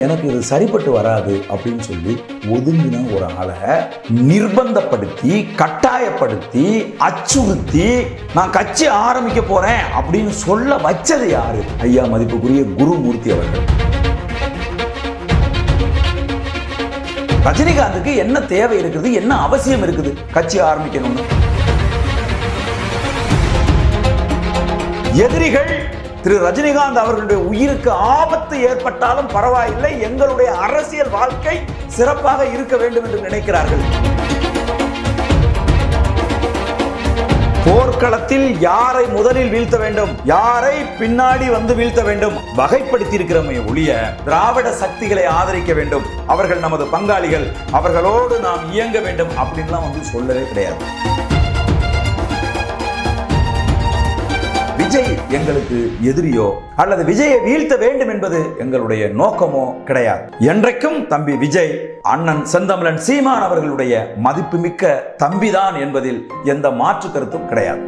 எனக்கு இது சரிப்பட்டு வராது அப்படின்னு சொல்லி ஒதுங்கின ஒரு ஆளை நிர்பந்தப்படுத்தி கட்டாயப்படுத்தி அச்சுறுத்தி நான் கட்சி ஆரம்பிக்க போறேன் அப்படின்னு சொல்ல வச்சது யாரு ஐயா மதிப்புக்குரிய குருமூர்த்தி அவர்கள் ரஜினிகாந்துக்கு என்ன தேவை இருக்குது என்ன அவசியம் இருக்குது கட்சி ஆரம்பிக்கணும்னு எதிரிகள் திரு ரஜினிகாந்த் அவர்களுடைய உயிருக்கு ஆபத்து ஏற்பட்டாலும் பரவாயில்லை எங்களுடைய அரசியல் வாழ்க்கை சிறப்பாக இருக்க வேண்டும் என்று நினைக்கிறார்கள் போர்க்களத்தில் யாரை முதலில் வீழ்த்த வேண்டும் யாரை பின்னாடி வந்து வீழ்த்த வேண்டும் வகைப்படுத்தி இருக்கிறமே ஒழிய திராவிட சக்திகளை ஆதரிக்க வேண்டும் அவர்கள் நமது பங்காளிகள் அவர்களோடு நாம் இயங்க வேண்டும் அப்படின்லாம் வந்து சொல்லவே கிடையாது விஜய் எங்களுக்கு எதிரியோ அல்லது விஜயை வீழ்த்த வேண்டும் என்பது எங்களுடைய நோக்கமோ கிடையாது என்றைக்கும் தம்பி விஜய் அண்ணன் செந்தமிழன் சீமான் அவர்களுடைய மதிப்புமிக்க தம்பிதான் என்பதில் எந்த மாற்று கருத்தும் கிடையாது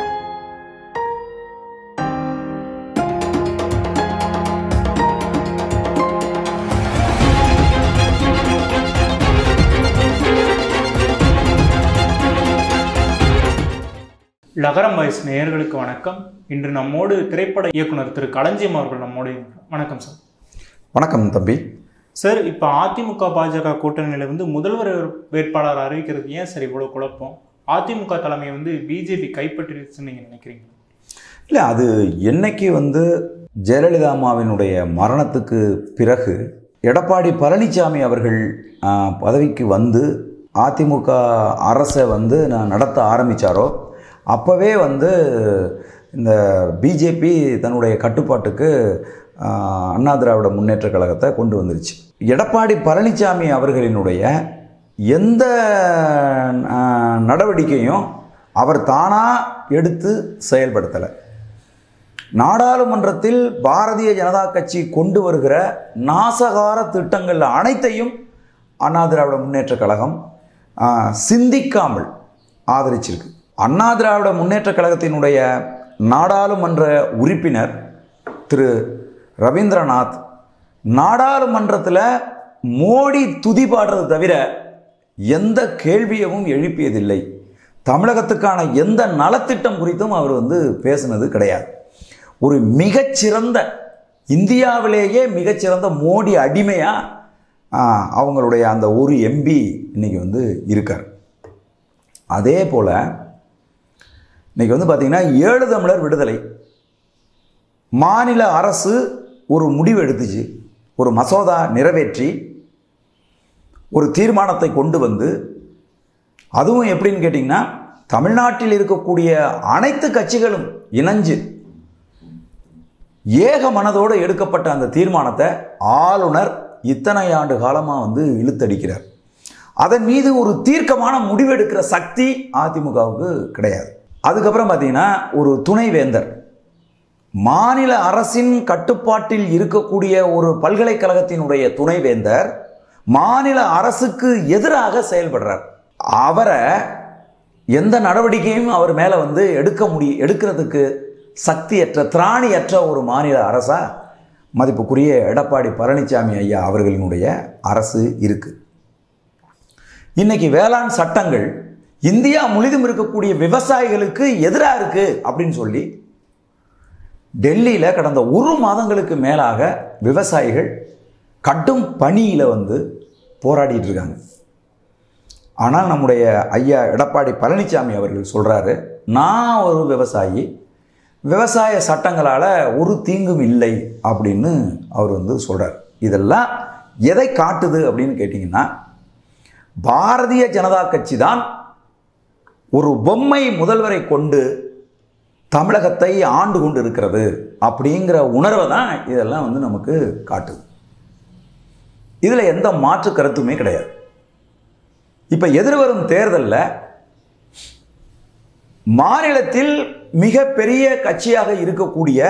லகரம் வாய்ஸ் நேயர்களுக்கு வணக்கம் இன்று நம்மோடு திரைப்பட இயக்குனர் திரு களஞ்சியம் அவர்கள் நம்மோடு இருக்கிறார். வணக்கம் சார் வணக்கம் தம்பி சார் இப்போ அதிமுக பாஜக கூட்டணியில வந்து முதல்வர் வேட்பாளர் அறிவிக்கிறது ஏன் சார் இவ்வளோ குழப்பம் அதிமுக தலைமையை வந்து பிஜேபி கைப்பற்றிடுச்சுன்னு நீங்கள் நினைக்கிறீங்க இல்லை அது என்னைக்கு வந்து ஜெயலலிதா அம்மாவினுடைய மரணத்துக்கு பிறகு எடப்பாடி பழனிசாமி அவர்கள் ஆ, பதவிக்கு வந்து அதிமுக அரசை வந்து நான் நடத்த ஆரம்பித்தாரோ அப்போவே வந்து இந்த பிஜேபி தன்னுடைய கட்டுப்பாட்டுக்கு ஆ, அண்ணா திராவிட முன்னேற்ற கழகத்தை கொண்டு வந்துருச்சு எடப்பாடி பழனிசாமி அவர்களினுடைய எந்த ஆ, நடவடிக்கையும் அவர் தானாக எடுத்து செயல்படுத்தலை நாடாளுமன்றத்தில் பாரதிய ஜனதா கட்சி கொண்டு வருகிற நாசகார திட்டங்கள் அனைத்தையும் அண்ணா திராவிட முன்னேற்ற கழகம் ஆ, சிந்திக்காமல் ஆதரிச்சிருக்கு அண்ணா திராவிட முன்னேற்ற கழகத்தினுடைய நாடாளுமன்ற உறுப்பினர் திரு ரவீந்திரநாத் நாடாளுமன்றத்தில் மோடி துதி பாடுறது தவிர எந்த கேள்வியவும் எழுப்பியதில்லை தமிழகத்துக்கான எந்த நலத்திட்டம் குறித்தும் அவர் வந்து பேசினது கிடையாது ஒரு மிகச்சிறந்த இந்தியாவிலேயே மிகச்சிறந்த மோடி அடிமையா ஆ, அவங்களுடைய அந்த ஒரு எம்பி இன்னைக்கு வந்து இருக்கார் அதே போல் இன்னைக்கு வந்து பார்த்திங்கன்னா ஏழு தமிழர் விடுதலை மாநில அரசு ஒரு முடிவு எடுத்துச்சு ஒரு மசோதா நிறைவேற்றி ஒரு தீர்மானத்தை கொண்டு வந்து அதுவும் எப்படின்னு கேட்டிங்கன்னா தமிழ்நாட்டில் இருக்கக்கூடிய அனைத்து கட்சிகளும் இணைஞ்சு ஏக மனதோடு எடுக்கப்பட்ட அந்த தீர்மானத்தை ஆளுநர் இத்தனை ஆண்டு காலமாக வந்து இழுத்தடிக்கிறார் அதன் மீது ஒரு தீர்க்கமான முடிவெடுக்கிற சக்தி அதிமுகவுக்கு கிடையாது அதுக்கப்புறம் பார்த்தீங்கன்னா ஒரு துணைவேந்தர் மாநில அரசின் கட்டுப்பாட்டில் இருக்கக்கூடிய ஒரு பல்கலைக்கழகத்தினுடைய துணைவேந்தர் மாநில அரசுக்கு எதிராக செயல்படுறார் அவரை எந்த நடவடிக்கையும் அவர் மேலே வந்து எடுக்க முடி எடுக்கிறதுக்கு சக்தியற்ற திராணியற்ற ஒரு மாநில அரசா மதிப்புக்குரிய எடப்பாடி பழனிசாமி ஐயா அவர்களினுடைய அரசு இருக்கு இன்னைக்கு வேளாண் சட்டங்கள் இந்தியா முழுதும் இருக்கக்கூடிய விவசாயிகளுக்கு எதிராக இருக்கு அப்படின்னு சொல்லி டெல்லியில் கடந்த ஒரு மாதங்களுக்கு மேலாக விவசாயிகள் கடும் பணியில் வந்து போராடிட்டு இருக்காங்க ஆனால் நம்முடைய ஐயா எடப்பாடி பழனிசாமி அவர்கள் சொல்கிறாரு நான் ஒரு விவசாயி விவசாய சட்டங்களால் ஒரு தீங்கும் இல்லை அப்படின்னு அவர் வந்து சொல்கிறார் இதெல்லாம் எதை காட்டுது அப்படின்னு கேட்டிங்கன்னா பாரதிய ஜனதா கட்சி தான் ஒரு பொம்மை முதல்வரை கொண்டு தமிழகத்தை ஆண்டு கொண்டு இருக்கிறது அப்படிங்கிற உணர்வை தான் இதெல்லாம் வந்து நமக்கு காட்டுது இதில் எந்த மாற்று கருத்துமே கிடையாது இப்போ எதிர்வரும் தேர்தலில் மாநிலத்தில் மிகப்பெரிய கட்சியாக இருக்கக்கூடிய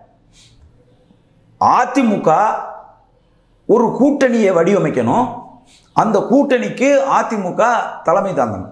அதிமுக ஒரு கூட்டணியை வடிவமைக்கணும் அந்த கூட்டணிக்கு அதிமுக தலைமை தாங்கணும்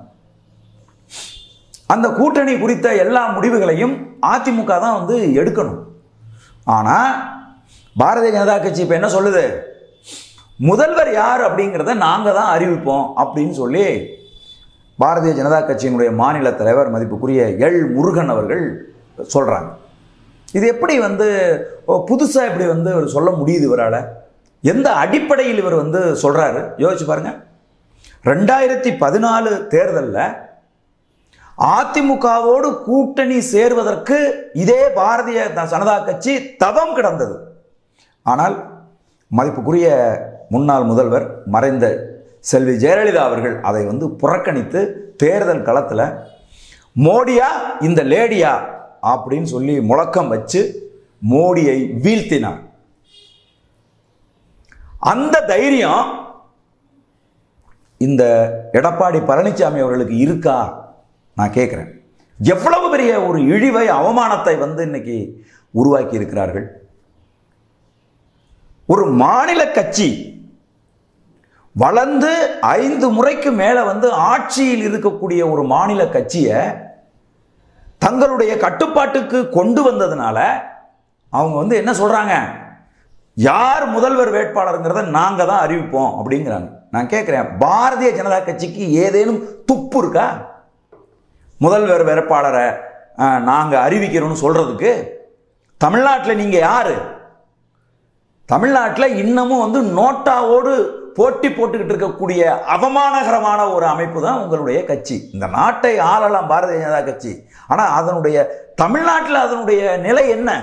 அந்த கூட்டணி குறித்த எல்லா முடிவுகளையும் அதிமுக தான் வந்து எடுக்கணும் ஆனால் பாரதிய ஜனதா கட்சி இப்போ என்ன சொல்லுது முதல்வர் யார் அப்படிங்கிறத நாங்கள் தான் அறிவிப்போம் அப்படின்னு சொல்லி பாரதிய ஜனதா கட்சியினுடைய மாநில தலைவர் மதிப்புக்குரிய எல் முருகன் அவர்கள் சொல்கிறாங்க இது எப்படி வந்து புதுசாக இப்படி வந்து இவர் சொல்ல முடியுது இவரால் எந்த அடிப்படையில் இவர் வந்து சொல்கிறாரு யோசிச்சு பாருங்க ரெண்டாயிரத்தி பதினாலு தேர்தலில் அதிமுகவோடு கூட்டணி சேர்வதற்கு இதே பாரதிய ஜனதா கட்சி தவம் கிடந்தது ஆனால் மதிப்புக்குரிய முன்னாள் முதல்வர் மறைந்த செல்வி ஜெயலலிதா அவர்கள் அதை வந்து புறக்கணித்து தேர்தல் களத்தில் மோடியா இந்த லேடியா அப்படின்னு சொல்லி முழக்கம் வச்சு மோடியை வீழ்த்தினார் அந்த தைரியம் இந்த எடப்பாடி பழனிசாமி அவர்களுக்கு இருக்கா நான் கேட்குறேன் எவ்வளவு பெரிய ஒரு இழிவை அவமானத்தை வந்து இன்னைக்கு உருவாக்கி இருக்கிறார்கள் ஒரு மாநில கட்சி வளர்ந்து ஐந்து முறைக்கு மேலே வந்து ஆட்சியில் இருக்கக்கூடிய ஒரு மாநில கட்சியை தங்களுடைய கட்டுப்பாட்டுக்கு கொண்டு வந்ததுனால அவங்க வந்து என்ன சொல்றாங்க யார் முதல்வர் வேட்பாளருங்கிறத நாங்கள் தான் அறிவிப்போம் அப்படிங்கிறாங்க நான் கேட்குறேன் பாரதிய ஜனதா கட்சிக்கு ஏதேனும் துப்பு இருக்கா முதல்வர் வேட்பாளரை நாங்கள் அறிவிக்கிறோம்னு சொல்றதுக்கு தமிழ்நாட்டில் நீங்கள் யாரு தமிழ்நாட்டில் இன்னமும் வந்து நோட்டாவோடு போட்டி போட்டுக்கிட்டு இருக்கக்கூடிய அவமானகரமான ஒரு அமைப்பு தான் உங்களுடைய கட்சி இந்த நாட்டை ஆளலாம் பாரதிய ஜனதா கட்சி ஆனால் அதனுடைய தமிழ்நாட்டில் அதனுடைய நிலை என்ன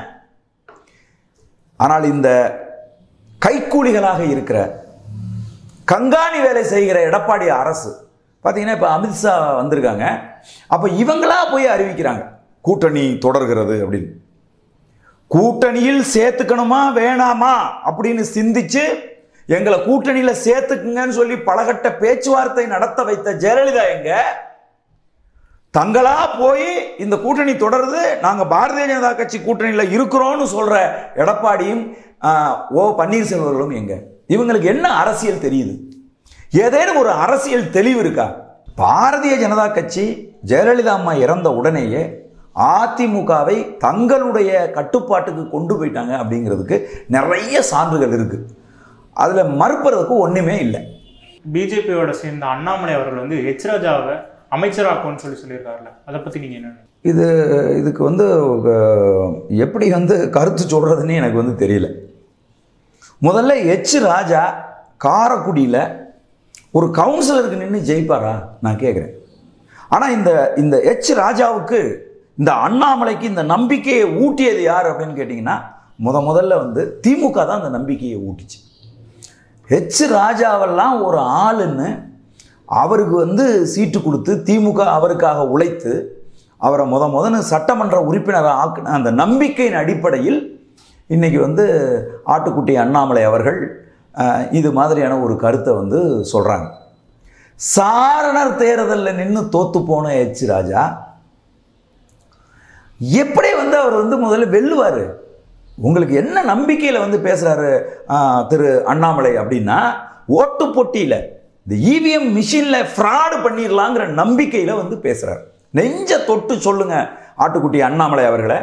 ஆனால் இந்த கைக்கூலிகளாக இருக்கிற கங்காணி வேலை செய்கிற எடப்பாடி அரசு பார்த்தீங்கன்னா இப்போ அமித்ஷா வந்திருக்காங்க அப்போ இவங்களா போய் அறிவிக்கிறாங்க கூட்டணி தொடர்கிறது அப்படின்னு கூட்டணியில் சேர்த்துக்கணுமா வேணாமா அப்படின்னு சிந்திச்சு எங்களை கூட்டணியில் சேர்த்துக்குங்கன்னு சொல்லி பலகட்ட பேச்சுவார்த்தை நடத்த வைத்த ஜெயலலிதா எங்க தங்களா போய் இந்த கூட்டணி தொடருது நாங்க பாரதிய ஜனதா கட்சி கூட்டணியில இருக்கிறோம்னு சொல்ற எடப்பாடியும் ஆஹ், ஓ பன்னீர்செல்வர்களும் எங்க இவங்களுக்கு என்ன அரசியல் தெரியுது ஏதேனும் ஒரு அரசியல் தெளிவு இருக்கா பாரதிய ஜனதா கட்சி ஜெயலலிதா அம்மா இறந்த உடனேயே அதிமுகவை தங்களுடைய கட்டுப்பாட்டுக்கு கொண்டு போயிட்டாங்க அப்படிங்கிறதுக்கு நிறைய சான்றுகள் இருக்கு அதுல மறுப்பதற்கு ஒண்ணுமே இல்லை பிஜேபியோட சேர்ந்த அண்ணாமலை அவர்கள் வந்து எச் ராஜாவை அமைச்சராக்கும்னு சொல்லி சொல்லியிருக்காருல்ல அதை பத்தி நீங்க என்ன நினைக்கிறீங்க? இது இதுக்கு வந்து அஹ், எப்படி வந்து கருத்து சொல்கிறதுன்னு எனக்கு வந்து தெரியல முதல்ல எச் ராஜா காரைக்குடியில் ஒரு கவுன்சிலருக்கு நின்று ஜெயிப்பாரா நான் கேட்குறேன் ஆனால் இந்த இந்த எச் ராஜாவுக்கு இந்த அண்ணாமலைக்கு இந்த நம்பிக்கையை ஊட்டியது யார் அப்படின்னு கேட்டிங்கன்னா முத முதல்ல வந்து திமுக தான் அந்த நம்பிக்கையை ஊட்டிச்சு ஹெச் ராஜாவெல்லாம் ஒரு ஆளுன்னு அவருக்கு வந்து சீட்டு கொடுத்து திமுக அவருக்காக உழைத்து அவரை முத முதன்னு சட்டமன்ற உறுப்பினரை ஆக்கின அந்த நம்பிக்கையின் அடிப்படையில் இன்னைக்கு வந்து ஆட்டுக்குட்டி அண்ணாமலை அவர்கள் அஹ், இது மாதிரியான ஒரு கருத்தை வந்து சொல்கிறாங்க சாரணர் தேர்தலில் நின்று தோத்து போன எச் ராஜா எப்படி வந்து அவர் வந்து முதல்ல வெல்லுவார் உங்களுக்கு என்ன நம்பிக்கையில் வந்து பேசுகிறாரு திரு அண்ணாமலை அப்படின்னா ஓட்டு போட்டியில் இந்த இவிஎம் மிஷினில் ஃப்ராடு பண்ணிடலாங்கிற நம்பிக்கையில் வந்து பேசுகிறார் நெஞ்ச தொட்டு சொல்லுங்க ஆட்டுக்குட்டி அண்ணாமலை அவர்களை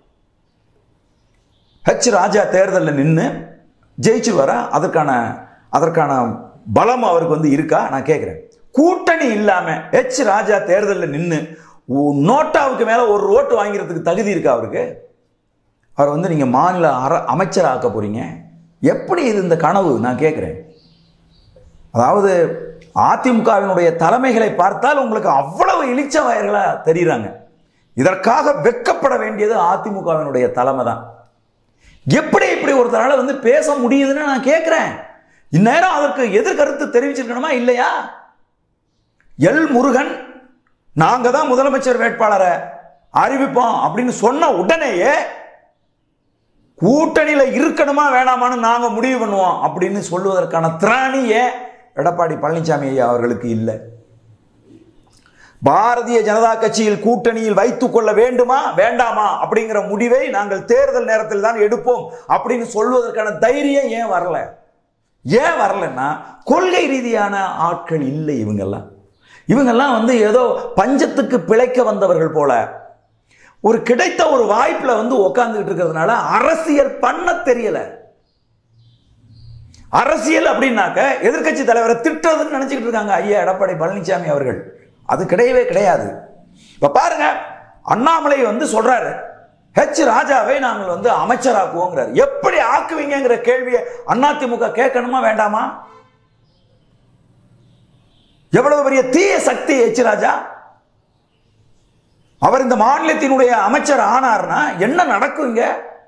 ஹெச் ராஜா தேர்தலில் நின்று ஜெயிச்சிருவாரா அதற்கான அதற்கான பலம் அவருக்கு வந்து இருக்கா நான் கேட்குறேன் கூட்டணி இல்லாமல் ஹெச் ராஜா தேர்தலில் நின்று நோட்டாவுக்கு மேலே ஒரு ஓட்டு வாங்கிறதுக்கு தகுதி இருக்கா அவருக்கு அவர் வந்து நீங்கள் மாநில அர அமைச்சராக்க போகிறீங்க எப்படி இது இந்த கனவு நான் கேட்குறேன் அதாவது அதிமுகவினுடைய தலைமைகளை பார்த்தால் உங்களுக்கு அவ்வளவு இளிச்ச வயர்களாக தெரியுறாங்க இதற்காக வெட்கப்பட வேண்டியது அதிமுகவினுடைய தலைமை தான் எப்படி இப்படி ஒருத்தரால வந்து பேச முடியுதுன்னு நான் கேட்குறேன் இந்நேரம் அதற்கு எதிர்கருத்து தெரிவிச்சிருக்கணுமா இல்லையா எல் முருகன் நாங்க தான் முதலமைச்சர் வேட்பாளரை அறிவிப்போம் அப்படின்னு சொன்ன உடனேயே கூட்டணியில இருக்கணுமா வேணாமான்னு நாங்க முடிவு பண்ணுவோம் அப்படின்னு சொல்லுவதற்கான திராணியே எடப்பாடி பழனிசாமி ஐயா அவர்களுக்கு இல்லை பாரதிய ஜனதா கட்சியில் கூட்டணியில் வைத்துக் கொள்ள வேண்டுமா வேண்டாமா அப்படிங்கிற முடிவை நாங்கள் தேர்தல் நேரத்தில் தான் எடுப்போம் அப்படின்னு சொல்வதற்கான தைரியம் ஏன் வரல ஏன் வரலன்னா கொள்கை ரீதியான ஆட்கள் இல்லை இவங்கெல்லாம் இவங்கெல்லாம் வந்து ஏதோ பஞ்சத்துக்கு பிழைக்க வந்தவர்கள் போல ஒரு கிடைத்த ஒரு வாய்ப்புல வந்து உட்கார்ந்துகிட்டு இருக்கிறதுனால அரசியல் பண்ண தெரியல அரசியல் அப்படின்னாக்க எதிர்க்கட்சி தலைவரை திட்டுறதுன்னு நினைச்சுக்கிட்டு இருக்காங்க ஐயா எடப்பாடி பழனிசாமி அவர்கள் அது கிடையவே கிடையாது இப்ப பாருங்க அண்ணாமலை வந்து சொல்றாரு ஹெச் ராஜாவை நாங்கள் வந்து அமைச்சராக்குவோங்கிறார் எப்படி ஆக்குவீங்கங்கிற கேள்வியை அதிமுக கேட்கணுமா வேண்டாமா எவ்வளவு பெரிய தீய சக்தி ஹெச் ராஜா அவர் இந்த மாநிலத்தினுடைய அமைச்சர் ஆனார்னா என்ன நடக்கும் இங்க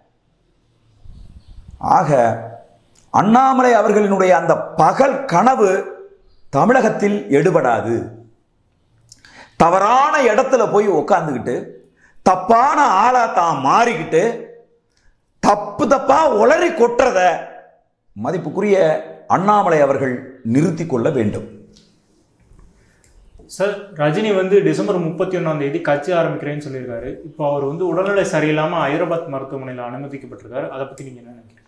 ஆக அண்ணாமலை அவர்களினுடைய அந்த பகல் கனவு தமிழகத்தில் எடுபடாது தவறான இடத்துல போய் உக்காந்துக்கிட்டு தப்பான ஆளா தான் மாறிக்கிட்டு தப்பு தப்பா உளறி கொட்டுறத மதிப்புக்குரிய அண்ணாமலை அவர்கள் நிறுத்தி கொள்ள வேண்டும் சார் ரஜினி வந்து டிசம்பர் முப்பத்தி ஒன்றாம் தேதி கட்சி ஆரம்பிக்கிறேன்னு சொல்லியிருக்காரு இப்போ அவர் வந்து உடல்நிலை சரியில்லாமல் ஹைதராபாத் மருத்துவமனையில் அனுமதிக்கப்பட்டிருக்காரு அதை பற்றி நீங்கள் என்ன நினைக்கிறீங்க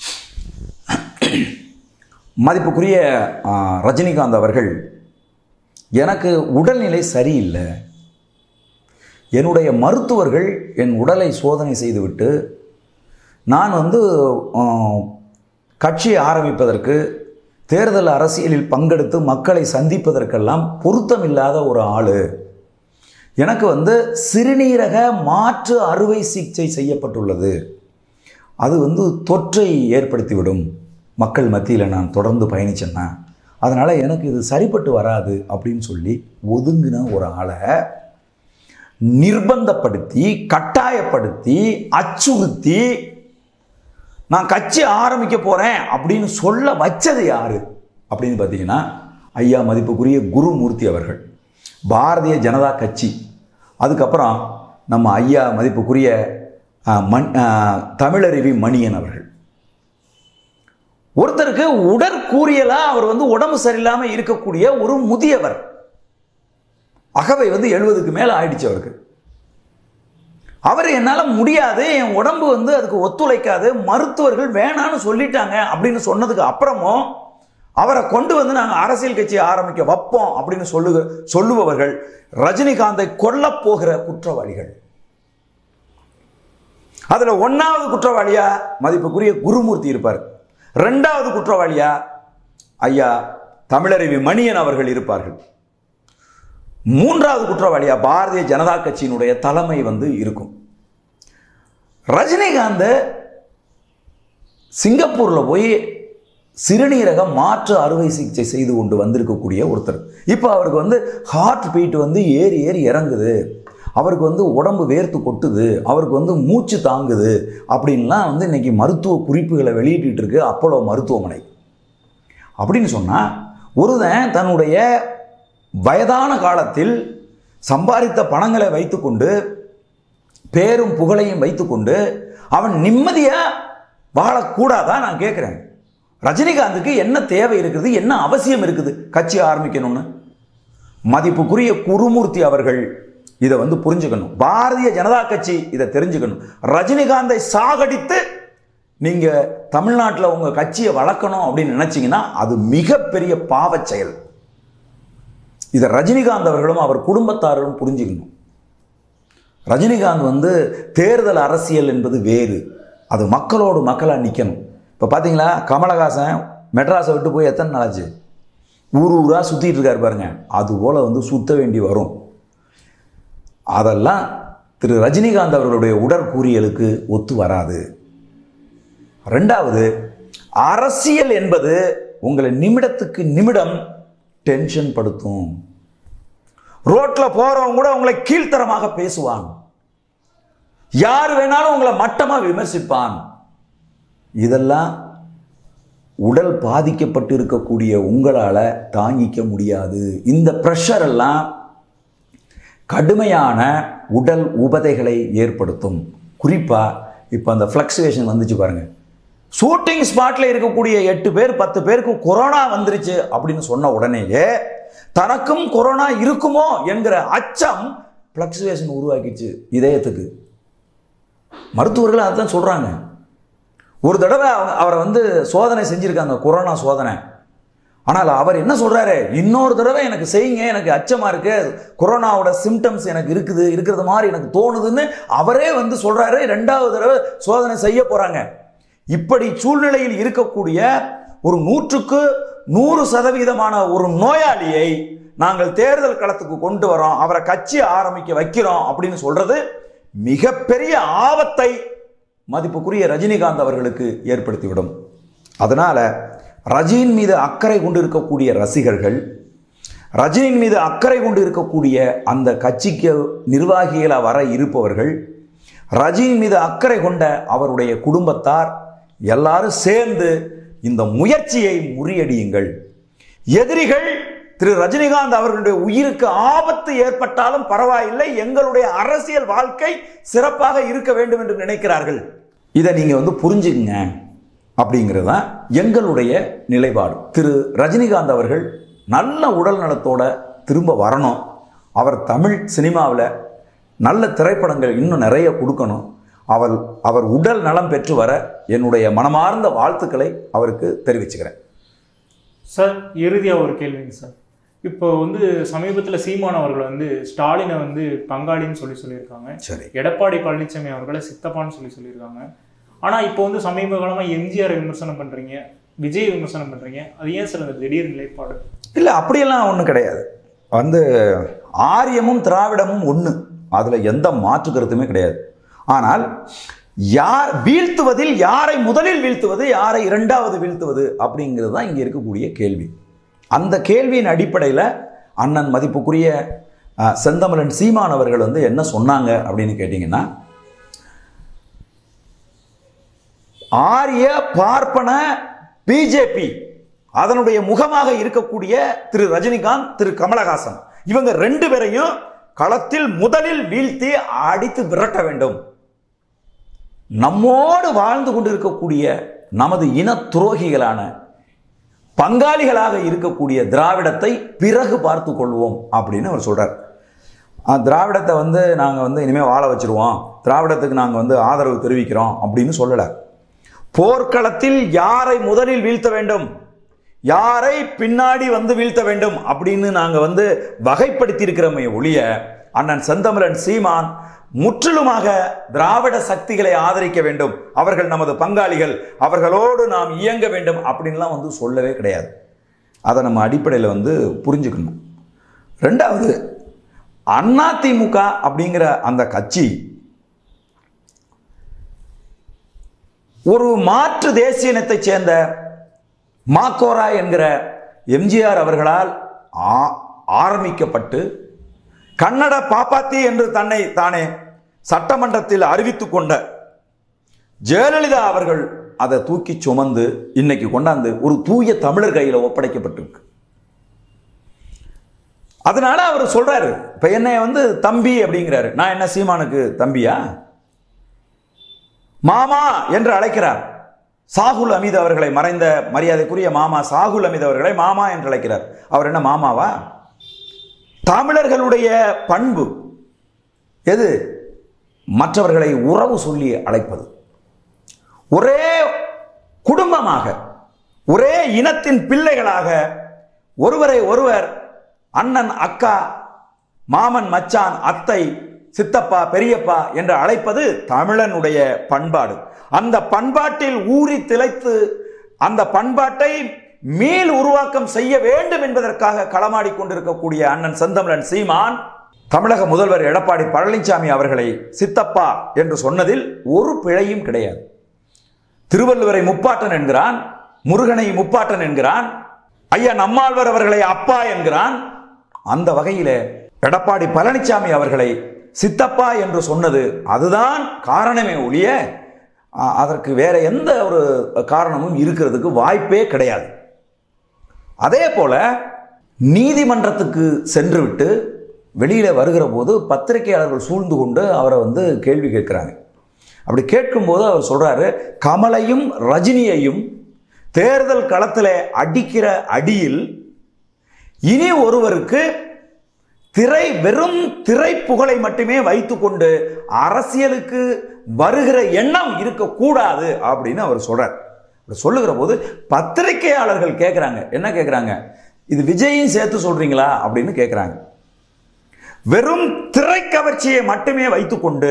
மதிப்புக்குரிய ஆ, ரஜினிகாந்த் அவர்கள் எனக்கு உடல்நிலை சரியில்லை என்னுடைய மருத்துவர்கள் என் உடலை சோதனை செய்துவிட்டு நான் வந்து ஆ, கட்சியை ஆரம்பிப்பதற்கு தேர்தல் அரசியலில் பங்கெடுத்து மக்களை சந்திப்பதற்கெல்லாம் பொருத்தமில்லாத ஒரு ஆள் எனக்கு வந்து சிறுநீரக மாற்று அறுவை சிகிச்சை செய்யப்பட்டுள்ளது அது வந்து தொற்றை ஏற்படுத்திவிடும் மக்கள் மத்தியில் நான் தொடர்ந்து பயணிச்சேன்னா அதனால் எனக்கு இது சரிப்பட்டு வராது அப்படின்னு சொல்லி ஒதுங்கின ஒரு ஆளை நிர்பந்தப்படுத்தி கட்டாயப்படுத்தி அச்சுறுத்தி நான் கட்சி ஆரம்பிக்க போகிறேன் அப்படின்னு சொல்ல வச்சது யாரு அப்படின்னு பார்த்தீங்கன்னா ஐயா மதிப்புக்குரிய குருமூர்த்தி அவர்கள் பாரதிய ஜனதா கட்சி அதுக்கப்புறம் நம்ம ஐயா மதிப்புக்குரிய அஹ், மண் அஹ், தமிழருவி மணியன் அவர்கள் ஒருத்தருக்கு உடற்கூறியலா அவர் வந்து உடம்பு சரியில்லாமல் இருக்கக்கூடிய ஒரு முதியவர் அகவை வந்து எழுபதுக்கு மேலே ஆயிடுச்சு அவருக்கு அவர் என்னால் முடியாது என் உடம்பு வந்து அதுக்கு ஒத்துழைக்காது மருத்துவர்கள் வேணான்னு சொல்லிட்டாங்க அப்படின்னு சொன்னதுக்கு அப்புறமும் அவரை கொண்டு வந்து நாங்கள் அரசியல் கட்சி ஆரம்பிக்க வைப்போம் அப்படின்னு சொல்லுக சொல்லுபவர்கள் ரஜினிகாந்தை கொல்லப் போகிற குற்றவாளிகள் அதில் ஒன்றாவது குற்றவாளியா மதிப்புக்குரிய குருமூர்த்தி இருப்பார் ரெண்டாவது குற்றவாளியா ஐயா தமிழருவி மணியன் அவர்கள் இருப்பார்கள் மூன்றாவது குற்றவாளியா பாரதிய ஜனதா கட்சியினுடைய தலைமை வந்து இருக்கும் ரஜினிகாந்த் சிங்கப்பூர்ல போய் சிறுநீரக மாற்று அறுவை சிகிச்சை செய்து கொண்டு வந்திருக்கக்கூடிய ஒருத்தர் இப்போ அவருக்கு வந்து ஹார்ட் பீட் வந்து ஏறி ஏறி இறங்குது அவருக்கு வந்து உடம்பு வேர்த்து கொட்டுது அவருக்கு வந்து மூச்சு தாங்குது அப்படின்லாம் வந்து இன்னைக்கு மருத்துவ குறிப்புகளை வெளியிட்டு இருக்கு அப்போலோ மருத்துவமனை அப்படின்னு சொன்னால் ஒருவன் தன்னுடைய வயதான காலத்தில் சம்பாதித்த பணங்களை வைத்துக்கொண்டு பேரும் புகழையும் வைத்துக்கொண்டு அவன் நிம்மதியாக வாழக்கூடாதா நான் கேட்குறேன் ரஜினிகாந்துக்கு என்ன தேவை இருக்குது என்ன அவசியம் இருக்குது கட்சி ஆரம்பிக்கணும்னு மதிப்புக்குரிய குருமூர்த்தி அவர்கள் இதை வந்து புரிஞ்சுக்கணும் பாரதிய ஜனதா கட்சி இதை தெரிஞ்சுக்கணும் ரஜினிகாந்தை சாகடித்து நீங்க தமிழ்நாட்டில் உங்க கட்சியை வளர்க்கணும் அப்படின்னு நினைச்சீங்கன்னா அது மிகப்பெரிய பாவச் செயல் இதை ரஜினிகாந்த் அவர்களும் அவர் குடும்பத்தாரும் புரிஞ்சுக்கணும் ரஜினிகாந்த் வந்து தேர்தல் அரசியல் என்பது வேறு அது மக்களோடு மக்களாக நிற்கணும் இப்போ பார்த்தீங்களா கமலஹாசன் மெட்ராஸை விட்டு போய் எத்தனை நாளாச்சு ஊர் ஊராக சுற்றிட்டு இருக்காரு பாருங்க அது போல் வந்து சுத்த வேண்டி வரும் அதெல்லாம் திரு ரஜினிகாந்த் அவர்களுடைய உடற்கூறியலுக்கு ஒத்து வராது ரெண்டாவது அரசியல் என்பது உங்களை நிமிடத்துக்கு நிமிடம் டென்ஷன் படுத்தும் ரோட்ல போறவங்க கூட உங்களை கீழ்த்தரமாக பேசுவான் யார் வேணாலும் உங்களை மட்டமா விமர்சிப்பான் இதெல்லாம் உடல் பாதிக்கப்பட்டு இருக்கக்கூடிய உங்களால தாங்கிக்க முடியாது இந்த ப்ரெஷர் எல்லாம் கடுமையான உடல் உபதைகளை ஏற்படுத்தும் குறிப்பா இப்போ அந்த ஃப்ளக்சுவேஷன் வந்துச்சு பாருங்க ஷூட்டிங் ஸ்பாட்ல இருக்கக்கூடிய எட்டு பேர் பத்து பேருக்கு கொரோனா வந்துருச்சு அப்படின்னு சொன்ன உடனேயே தனக்கும் கொரோனா இருக்குமோ என்கிற அச்சம் ஃப்ளக்சுவேஷன் உருவாக்கிச்சு இதயத்துக்கு மருத்துவர்கள் அதான் சொல்றாங்க ஒரு தடவை அவங்க அவரை வந்து சோதனை செஞ்சிருக்காங்க கொரோனா சோதனை ஆனால் அவர் என்ன சொல்றாரு இன்னொரு தடவை எனக்கு செய்யுங்க எனக்கு அச்சமா இருக்கு கொரோனாவோட சிம்டம்ஸ் எனக்கு இருக்குது இருக்கிறது மாதிரி எனக்கு தோணுதுன்னு அவரே வந்து சொல்றாரு ரெண்டாவது தடவை சோதனை செய்ய போறாங்க இப்படி சூழ்நிலையில் இருக்கக்கூடிய ஒரு நூற்றுக்கு நூறு சதவீதமான ஒரு நோயாளியை நாங்கள் தேர்தல் களத்துக்கு கொண்டு வரோம் அவரை கட்சி ஆரம்பிக்க வைக்கிறோம் அப்படின்னு சொல்றது மிகப்பெரிய ஆபத்தை மதிப்புக்குரிய ரஜினிகாந்த் அவர்களுக்கு ஏற்படுத்திவிடும் அதனால ரஜினியின் மீது அக்கறை கொண்டு இருக்கக்கூடிய ரசிகர்கள் ரஜினியின் மீது அக்கறை கொண்டு இருக்கக்கூடிய அந்த கட்சிக்கு நிர்வாகிகளாக வர இருப்பவர்கள் ரஜினியின் மீது அக்கறை கொண்ட அவருடைய குடும்பத்தார் எல்லாரும் சேர்ந்து இந்த முயற்சியை முறியடியுங்கள் எதிரிகள் திரு ரஜினிகாந்த் அவர்களுடைய உயிருக்கு ஆபத்து ஏற்பட்டாலும் பரவாயில்லை எங்களுடைய அரசியல் வாழ்க்கை சிறப்பாக இருக்க வேண்டும் என்று நினைக்கிறார்கள் இதை நீங்க வந்து புரிஞ்சுக்குங்க அப்படிங்கிறது தான் எங்களுடைய நிலைப்பாடு திரு ரஜினிகாந்த் அவர்கள் நல்ல உடல் நலத்தோட திரும்ப வரணும் அவர் தமிழ் சினிமாவில் நல்ல திரைப்படங்கள் இன்னும் நிறைய கொடுக்கணும் அவர் அவர் உடல் நலம் பெற்று வர என்னுடைய மனமார்ந்த வாழ்த்துக்களை அவருக்கு தெரிவிச்சுக்கிறேன் சார் இறுதியாக ஒரு கேள்விங்க சார் இப்போ வந்து சமீபத்தில் சீமான் அவர்கள் வந்து ஸ்டாலினை வந்து பங்காளின்னு சொல்லி சொல்லியிருக்காங்க சரி எடப்பாடி பழனிசாமி அவர்களை சித்தப்பான்னு சொல்லி சொல்லியிருக்காங்க ஆனால் இப்போ வந்து சமீப காலமாக எம்ஜிஆர் விமர்சனம் பண்ணுறீங்க விஜய் விமர்சனம் பண்ணுறீங்க அது ஏன் சார் அந்த திடீர் நிலைப்பாடு இல்லை அப்படியெல்லாம் ஒன்றும் கிடையாது வந்து ஆரியமும் திராவிடமும் ஒன்று அதில் எந்த மாற்று கருத்துமே கிடையாது ஆனால் யார் வீழ்த்துவதில் யாரை முதலில் வீழ்த்துவது யாரை இரண்டாவது வீழ்த்துவது அப்படிங்கிறது தான் இங்கே இருக்கக்கூடிய கேள்வி அந்த கேள்வியின் அடிப்படையில் அண்ணன் மதிப்புக்குரிய அஹ், செந்தமிழன் சீமான் அவர்கள் வந்து என்ன சொன்னாங்க அப்படின்னு கேட்டிங்கன்னா ஆரிய பார்ப்பன பிஜேபி அதனுடைய முகமாக இருக்கக்கூடிய திரு ரஜினிகாந்த் திரு கமலஹாசன் இவங்க ரெண்டு பேரையும் களத்தில் முதலில் வீழ்த்தி அடித்து விரட்ட வேண்டும் நம்மோடு வாழ்ந்து கொண்டிருக்கக்கூடிய நமது இன துரோகிகளான பங்காளிகளாக இருக்கக்கூடிய திராவிடத்தை பிறகு பார்த்து கொள்வோம் அப்படின்னு அவர் சொல்றார் ஆ, திராவிடத்தை வந்து நாங்கள் வந்து இனிமேல் வாழ வச்சிருவோம் திராவிடத்துக்கு நாங்கள் வந்து ஆதரவு தெரிவிக்கிறோம் அப்படின்னு சொல்லலை போர்க்களத்தில் யாரை முதலில் வீழ்த்த வேண்டும் யாரை பின்னாடி வந்து வீழ்த்த வேண்டும் அப்படின்னு நாங்கள் வந்து வகைப்படுத்தி இருக்கிறோமே ஒழிய அண்ணன் செந்தமிழன் சீமான் முற்றிலுமாக திராவிட சக்திகளை ஆதரிக்க வேண்டும் அவர்கள் நமது பங்காளிகள் அவர்களோடு நாம் இயங்க வேண்டும் அப்படின்லாம் வந்து சொல்லவே கிடையாது அதை நம்ம அடிப்படையில் வந்து புரிஞ்சுக்கணும் ரெண்டாவது அதிமுக அப்படிங்கிற அந்த கட்சி ஒரு மாற்று தேசிய இனத்தைச் சேர்ந்த மாக்கோரா என்கிற எம்ஜிஆர் அவர்களால் ஆ- ஆரம்பிக்கப்பட்டு கன்னட பாப்பாத்தி என்று தன்னை தானே சட்டமன்றத்தில் அறிவித்துக் கொண்ட ஜெயலலிதா அவர்கள் அதை தூக்கி சுமந்து இன்னைக்கு கொண்டாந்து ஒரு தூய தமிழர் கையில் ஒப்படைக்கப்பட்டிருக்கு அதனால அவர் சொல்றாரு இப்ப என்னை வந்து தம்பி அப்படிங்கிறாரு நான் என்ன சீமானுக்கு தம்பியா மாமா என்று அழைக்கிறார் சாகுல் அமீது அவர்களை மறைந்த மரியாதைக்குரிய மாமா சாகுல் அமீது அவர்களை மாமா என்று அழைக்கிறார் அவர் என்ன மாமாவா தமிழர்களுடைய பண்பு எது மற்றவர்களை உறவு சொல்லி அழைப்பது ஒரே குடும்பமாக ஒரே இனத்தின் பிள்ளைகளாக ஒருவரை ஒருவர் அண்ணன் அக்கா மாமன் மச்சான் அத்தை சித்தப்பா பெரியப்பா என்று அழைப்பது தமிழனுடைய பண்பாடு அந்த பண்பாட்டில் ஊறி திளைத்து அந்த பண்பாட்டை மீள் உருவாக்கம் செய்ய வேண்டும் என்பதற்காக களமாடி கொண்டிருக்கக்கூடிய அண்ணன் செந்தமிழன் சீமான் தமிழக முதல்வர் எடப்பாடி பழனிசாமி அவர்களை சித்தப்பா என்று சொன்னதில் ஒரு பிழையும் கிடையாது திருவள்ளுவரை முப்பாட்டன் என்கிறான் முருகனை முப்பாட்டன் என்கிறான் ஐயா நம்மாழ்வார் அவர்களை அப்பா என்கிறான் அந்த வகையிலே எடப்பாடி பழனிசாமி அவர்களை சித்தப்பா என்று சொன்னது அதுதான் காரணமே ஒழிய அ- அதற்கு வேற எந்த ஒரு காரணமும் இருக்கிறதுக்கு வாய்ப்பே கிடையாது அதே போல நீதிமன்றத்துக்கு சென்றுவிட்டு வெளியில வருகிற போது பத்திரிகையாளர்கள் சூழ்ந்து கொண்டு அவரை வந்து கேள்வி கேட்கிறாங்க அப்படி கேட்கும்போது அவர் சொல்றாரு கமலையும் ரஜினியையும் தேர்தல் களத்தில் அடிக்கிற அடியில் இனி ஒருவருக்கு திரை வெறும் திரை புகழை மட்டுமே வைத்துக்கொண்டு அரசியலுக்கு வருகிற எண்ணம் இருக்கக்கூடாது அப்படின்னு அவர் சொல்றார் அப்படி சொல்லுகிற போது பத்திரிகையாளர்கள் கேட்குறாங்க என்ன கேட்குறாங்க இது விஜயும் சேர்த்து சொல்றீங்களா அப்படின்னு கேட்குறாங்க வெறும் திரைக்கவர்ச்சியை மட்டுமே வைத்துக்கொண்டு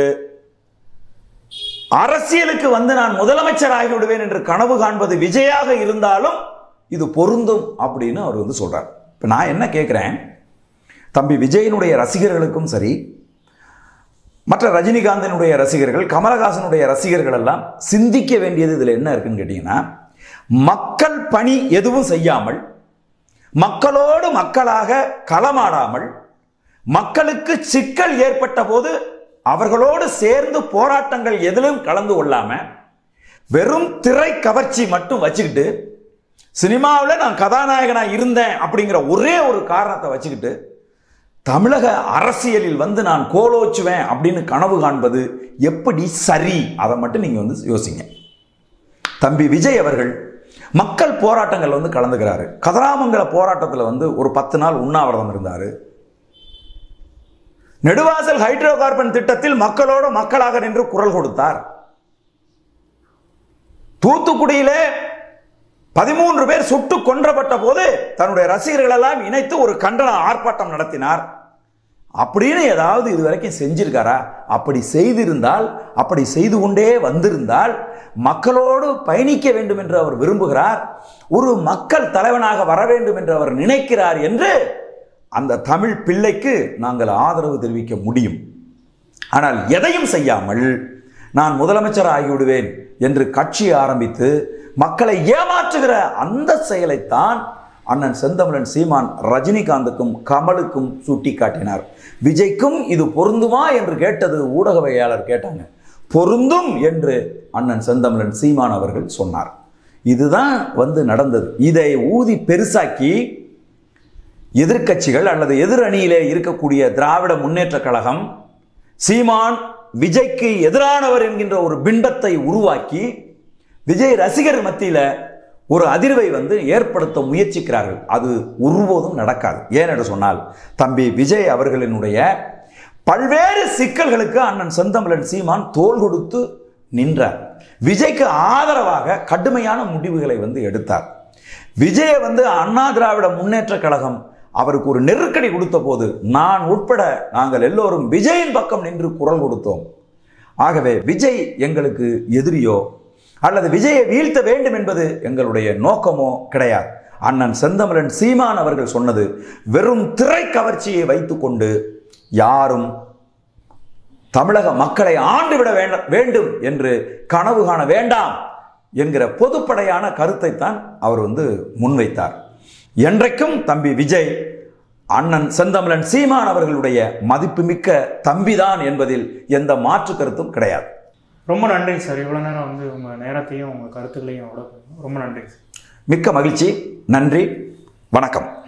அரசியலுக்கு வந்து நான் முதலமைச்சர் ஆகிவிடுவேன் என்று கனவு காண்பது விஜயாக இருந்தாலும் இது பொருந்தும் அப்படின்னு அவர் வந்து சொல்றார் இப்போ நான் என்ன கேட்குறேன் தம்பி விஜயனுடைய ரசிகர்களுக்கும் சரி மற்ற ரஜினிகாந்தனுடைய ரசிகர்கள் கமலஹாசனுடைய ரசிகர்கள் எல்லாம் சிந்திக்க வேண்டியது இதில் என்ன இருக்குன்னு கேட்டிங்கன்னா மக்கள் பணி எதுவும் செய்யாமல் மக்களோடு மக்களாக களமாடாமல் மக்களுக்கு சிக்கல் ஏற்பட்ட போது அவர்களோடு சேர்ந்து போராட்டங்கள் எதிலும் கலந்து கொள்ளாம வெறும் திரை கவர்ச்சி மட்டும் வச்சுக்கிட்டு சினிமாவில் நான் கதாநாயகனா இருந்தேன் அப்படிங்கிற ஒரே ஒரு காரணத்தை வச்சுக்கிட்டு தமிழக அரசியலில் வந்து நான் கோலோச்சுவேன் அப்படின்னு கனவு காண்பது எப்படி சரி அதை மட்டும் நீங்க வந்து யோசிங்க தம்பி விஜய் அவர்கள் மக்கள் போராட்டங்கள் வந்து கலந்துக்கிறாரு கதிராமங்கல போராட்டத்தில் வந்து ஒரு பத்து நாள் உண்ணாவிரதம் இருந்தார் நெடுவாசல் ஹைட்ரோ கார்பன் திட்டத்தில் மக்களோடு மக்களாக நின்று குரல் கொடுத்தார் தூத்துக்குடியிலே பதிமூன்று பேர் சுட்டு கொன்றப்பட்ட போது தன்னுடைய ரசிகர்கள் எல்லாம் இணைத்து ஒரு கண்டன ஆர்ப்பாட்டம் நடத்தினார் அப்படின்னு ஏதாவது இது வரைக்கும் செஞ்சிருக்காரா அப்படி செய்திருந்தால் அப்படி செய்து கொண்டே வந்திருந்தால் மக்களோடு பயணிக்க வேண்டும் என்று அவர் விரும்புகிறார் ஒரு மக்கள் தலைவனாக வர வேண்டும் என்று அவர் நினைக்கிறார் என்று அந்த தமிழ் பிள்ளைக்கு நாங்கள் ஆதரவு தெரிவிக்க முடியும் ஆனால் எதையும் செய்யாமல் நான் முதலமைச்சர் ஆகிவிடுவேன் என்று கட்சி ஆரம்பித்து மக்களை ஏமாற்றுகிற அந்த செயலைத்தான் அண்ணன் செந்தமிழன் சீமான் ரஜினிகாந்துக்கும் கமலுக்கும் சுட்டி காட்டினார் விஜய்க்கும் இது பொருந்துமா என்று கேட்டது ஊடகவையாளர் கேட்டாங்க பொருந்தும் என்று அண்ணன் செந்தமிழன் சீமான் அவர்கள் சொன்னார் இதுதான் வந்து நடந்தது இதை ஊதி பெருசாக்கி எதிர்க்கட்சிகள் அல்லது எதிர் அணியிலே இருக்கக்கூடிய திராவிட முன்னேற்ற கழகம் சீமான் விஜய்க்கு எதிரானவர் என்கின்ற ஒரு பிம்பத்தை உருவாக்கி விஜய் ரசிகர் மத்தியில ஒரு அதிர்வை வந்து ஏற்படுத்த முயற்சிக்கிறார்கள் அது ஒருபோதும் நடக்காது ஏனென்று சொன்னால் தம்பி விஜய் அவர்களினுடைய பல்வேறு சிக்கல்களுக்கு அண்ணன் செந்தமிழன் சீமான் தோள் கொடுத்து நின்றார் விஜய்க்கு ஆதரவாக கடுமையான முடிவுகளை வந்து எடுத்தார் விஜயை வந்து அண்ணா திராவிட முன்னேற்ற கழகம் அவருக்கு ஒரு நெருக்கடி கொடுத்த போது நான் உட்பட நாங்கள் எல்லோரும் விஜயின் பக்கம் நின்று குரல் கொடுத்தோம் ஆகவே விஜய் எங்களுக்கு எதிரியோ அல்லது விஜயை வீழ்த்த வேண்டும் என்பது எங்களுடைய நோக்கமோ கிடையாது அண்ணன் செந்தமிழன் சீமான் அவர்கள் சொன்னது வெறும் திரை கவர்ச்சியை வைத்துக்கொண்டு யாரும் தமிழக மக்களை ஆண்டுவிட வேண்ட- வேண்டும் என்று கனவு காண வேண்டாம் என்கிற பொதுப்படையான கருத்தை தான் அவர் வந்து முன்வைத்தார் என்றைக்கும் தம்பி விஜய் அண்ணன் செந்தமிழன் சீமான் அவர்களுடைய மதிப்புமிக்க தம்பிதான் என்பதில் எந்த மாற்று கருத்தும் கிடையாது ரொம்ப நன்றி சார் இவ்வளோ நேரம் வந்து உங்கள் நேரத்தையும் உங்கள் கருத்துக்களையும் அவ்வளோ ரொம்ப நன்றி சார் மிக்க மகிழ்ச்சி நன்றி வணக்கம்